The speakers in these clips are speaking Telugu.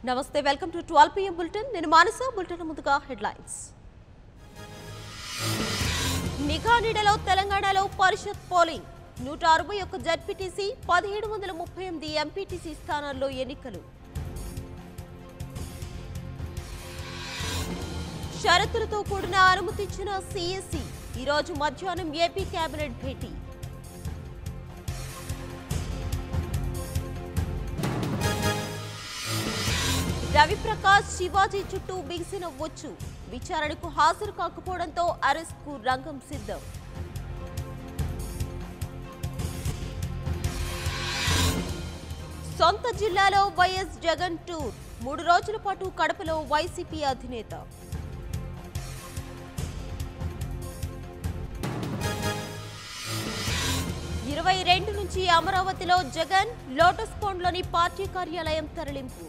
నమస్తే welcome to twelve PM bulletin నేను మానస బులెటిన్ ముందుగా హెడ్లైన్స్ నిఘా నీడలో తెలంగాణలో పరిషత్ పోలింగ్ నూట అరవై ఒక్క జడ్పీటీసీ పదిహేడు వందల ముప్పై ఎనిమిది ఎంపీటీసీ స్థానాల్లో ఎన్నికలు షరతులతో కూడిన అనుమతించిన సిఎస్సి ఈరోజు మధ్యాహ్నం ఏపీ కేబినెట్ భేటీ రవిప్రకాష్ శివాజీ చుట్టూ బిగిసిన వచ్చు విచారణకు హాజరు కాకపోవడంతో అరెస్ట్ కు రంగం సిద్ధం సొంత జిల్లాలో వైఎస్ జగన్ టూర్ మూడు రోజుల పాటు కడపలో వైసీపీ అధినేత ఇరవై రెండు నుంచి అమరావతిలో జగన్ లోటస్ పాండ్లోని పార్టీ కార్యాలయం తరలింపు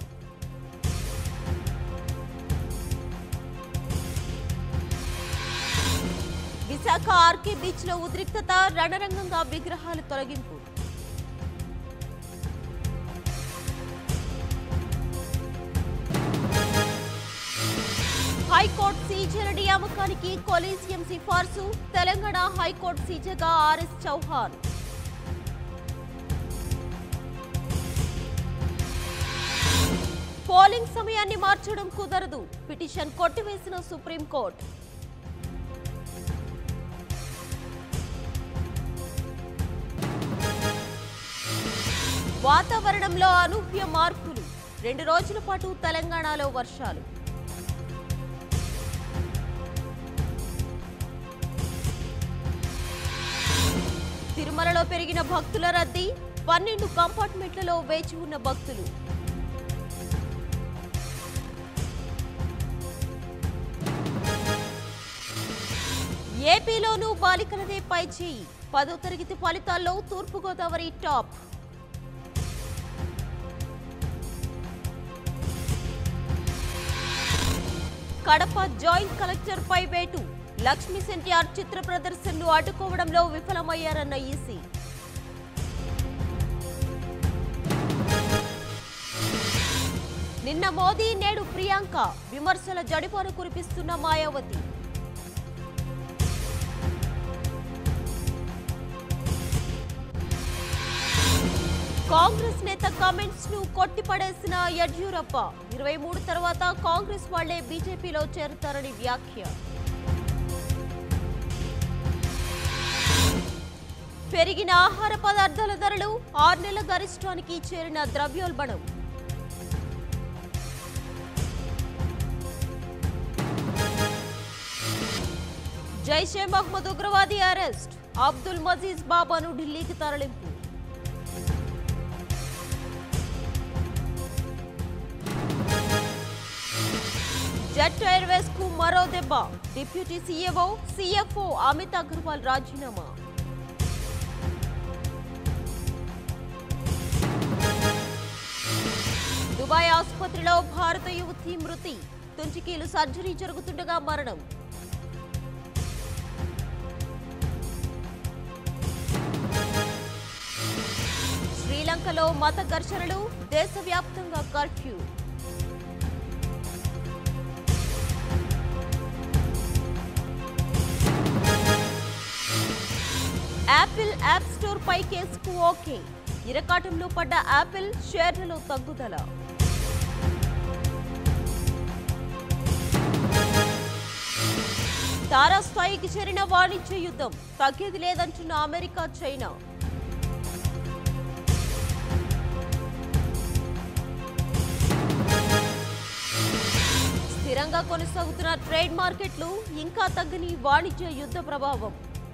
విశాఖ ఆర్కే బీచ్ లో ఉద్రిక్తత రణరంగంగా విగ్రహాలు తొలగింపు హైకోర్టు సీజర్ నియామకానికి కొలీజియం సిఫార్సు తెలంగాణ హైకోర్టు సీజర్గా ఆర్ఎస్ చౌహాన్ పోలింగ్ సమయాన్ని మార్చడం కుదరదు పిటిషన్ కొట్టివేసిన సుప్రీంకోర్టు వాతావరణంలో అనూహ్య మార్పులు రెండు రోజుల పాటు తెలంగాణలో వర్షాలు తిరుమలలో పెరిగిన భక్తుల రద్దీ పన్నెండు కంపార్ట్మెంట్లలో వేచి ఉన్న భక్తులు ఏపీలోనూ బాలికలదే పై చేయి పదో తరగతి ఫలితాల్లో Thurpu Godavari top Kadapa joint collector పై వేటు లక్ష్మీ సెన్టీఆర్ చిత్ర ప్రదర్శనను అడ్డుకోవడంలో విఫలమయ్యారన్న ఈసీ నిన్న మోదీ నేడు ప్రియాంక విమర్శల జడిపాను కురిపిస్తున్న మాయావతి కాంగ్రెస్ నేత కామెంట్స్ ను కొట్టిపడేసిన యడ్యూరప్ప ఇరవై మూడు తర్వాత కాంగ్రెస్ వాళ్లే బీజేపీలో చేరుతారని వ్యాఖ్య పెరిగిన ఆహార పదార్థాల ధరలు ఆరు నెలల గరిష్టానికి చేరిన ద్రవ్యోల్బణం జైషే మహ్మద్ ఉగ్రవాది అరెస్ట్ అబ్దుల్ మజీజ్ బాబాను ఢిల్లీకి తరలింపు జెట్ ఎయిర్వేస్ కు మరో దెబ్బ deputy CMO CFO Amit Agarwal రాజీనామా దుబాయ్ ఆసుపత్రిలో భారత యువతి మృతి తుంచికీలు సర్జరీ జరుగుతుండగా మరణం శ్రీలంకలో మత ఘర్షణలు దేశవ్యాప్తంగా కర్ఫ్యూ యాపిల్ యాప్ స్టోర్ పై కేసుకు ఓకే ఇరకాటంలో పడ్డ యాపిల్ షేర్లలో తగ్గుదల తారాస్థాయికి చేరిన వాణిజ్య యుద్ధం తగ్గేది లేదంటున్న అమెరికా చైనా స్థిరంగా కొనసాగుతున్న ట్రేడ్ మార్కెట్లు ఇంకా తగ్గని వాణిజ్య యుద్ధ ప్రభావం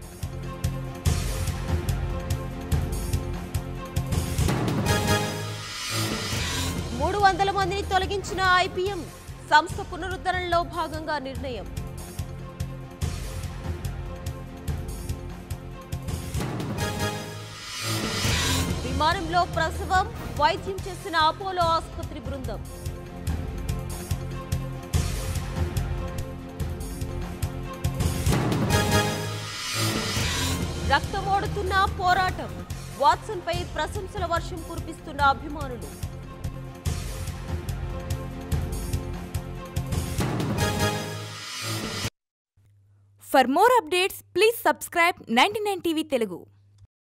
మూడు వందల మందిని తొలగించిన ఐపీఎం సంస్థ పునరుద్ధరణలో భాగంగా నిర్ణయం విమానంలో ప్రసవం వైద్యం చేసిన అపోలో ఆసుపత్రి బృందం రక్తమోడుతున్న పోరాటం వాట్సన్ పై ప్రశంసల వర్షం కురిపిస్తున్న అభిమానులు for more updates please subscribe ninety TV Telugu